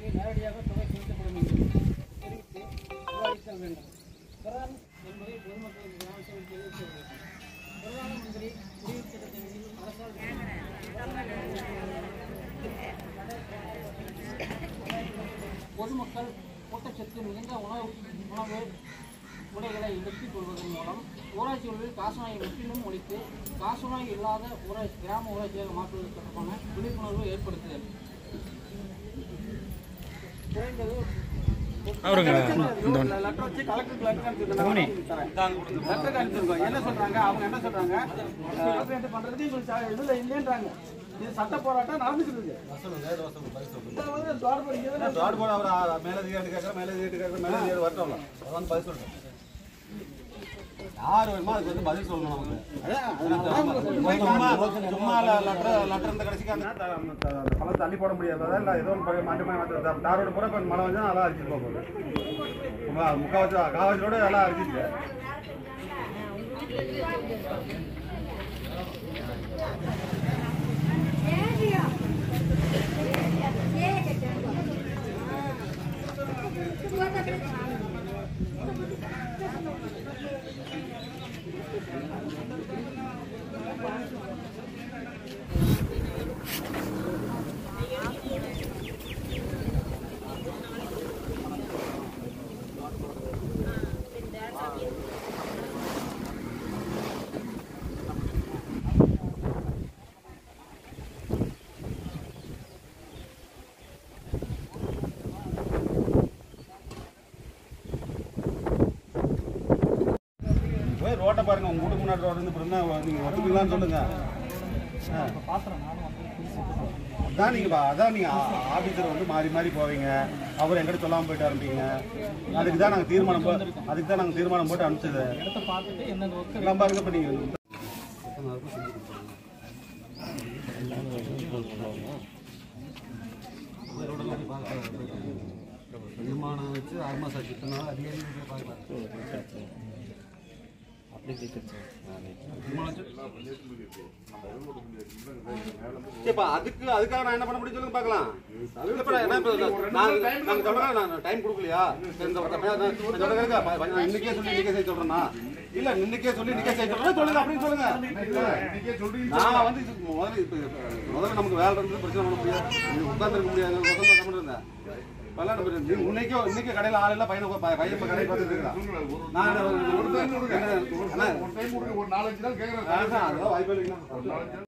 அவர்களுக்கு நேரடியாக தொகை செலுத்தப்படும் என்று தெரிவித்து விவாதித்தல் வேண்டும் பிரதான் என்பதை பொதுமக்களுக்கு கிராம சபை தெரிவிக்க வேண்டும் பிரதான மந்திரி குடியுரிமை திட்டத்தின் கீழ் அரசால் பொதுமக்கள் ஊட்டச்சத்து மிகுந்த உணவு உணவு உடைகளை எடுத்துக் கொள்வதன் மூலம் ஊராட்சிகளில் காசநோயை முற்றிலும் ஒழித்து காசநோய் இல்லாத ஊராட்சி கிராம ஊராட்சியாக மாற்றுவது தொடர்பான விழிப்புணர்வு ஏற்படுத்துதல் குறைந்தது லெட்டர் வச்சு கலெக்டருக்கு லெட்டர் அனுப்பிச்சிருந்தோம் லெட்டருக்கு அனுப்பிச்சிருக்கோம் என்ன சொல்றாங்க அவங்க என்ன சொல்றாங்க கம்ப்ளைண்ட் பண்றது இவங்க இதுல இல்லைன்றாங்க இது சட்ட போராட்டம் நடந்துட்டு இருக்கு இதை வந்து தோட்டப்படி இங்கே தானே தோட்டப்போட அவர் மேலதிகாரி கேட்கற மேலதிகாரி கேட்கற மேலதிகாரி வரட்டும் அதான் பதில் சொல்றேன் யார் வேணுமோ அதுக்கு வந்து பதில் சொல்லணும் நமக்கு சும்மா சும்மா லெட்டர் லெட்டர் இந்த கடைசிக்கு அந்த பழத்தை தள்ளி போட முடியாது இல்லை ஏதோ ஒன்று மாட்டு தாரோட பூரா இப்போ மழை வந்து நல்லா அரிச்சிட்டு போக போகுது முக்கால்வாசி காவாசியோட எல்லாம் அரிச்சிட்டு போய் ரோட்டை பாருங்க உங்க வீட்டுக்கு முன்னாடி ரோடு இருந்து இப்படி இருந்தா நீங்க ஒத்துப்பீங்களான்னு சொல்லுங்க ஆ. அதான் நீங்க பா- அதான் நீங்க ஆபீசர் வந்து மாறி மாறி போவீங்க அவர் எங்கிட்ட சொல்லாம போயிட்டு ஆரம்பிப்பீங்க அதுக்கு தான் நாங்க தீர்மானம் போ- அதுக்கு தான் நாங்க தீர்மானம் போட்டு அனுப்பிச்சது இடத்த பார்த்துட்டு என்னென்ன ஒர்க் எல்லாம் பாருங்க இப்ப நீங்க தீர்மானம் வச்சு ஆறு மாசம் ஆச்சு இத்தனை நாள் அதிகாரி பார்க்கலாம் சரிப்பா, அதுக்கு அதுக்காக நான் என்ன பண்ண முடியும் சொல்லுங்க பார்க்கலாம் இல்லப்பா, நான் என்ன இப்ப நான் நாங்க சொல்றேன் நான் டைம் கொடுக்கலையா சரி, இந்த பக்கம் நான் நான் சொல்றேன் கேளுங்க. ப- ப- நான் இன்னைக்கே சொல்லி இன்னைக்கே செய்ய சொல்றேன்னா இல்ல இன்னைக்கே சொல்லி இன்னைக்கே செய்ய சொல்றேன் சொல்லுங்க அப்படின்னு சொல்லுங்க நான் வந்து இது முதல்ல இப்ப முதல்ல நமக்கு வேலை இருந்து பிரச்சனை பண்ண முடியாது உட்கார்ந்துருக்க முடியாது உட்கார்ந்து என்ன பண்றேன் பல்லாண்டு போயிரு. நீ இன்னைக்கே இன்னைக்கு கடையில ஆள் இல்ல பையனை ப- பையன் இப்ப கடையை பார்த்துட்டு இருக்கிறான் நான் என்ன- என்ன- அண்ணா, ஒரு நாலஞ்சு நாள் கேட்கறேன் அதான், அதெல்லாம் வாய்ப்பே இல்லைங்கண்ணா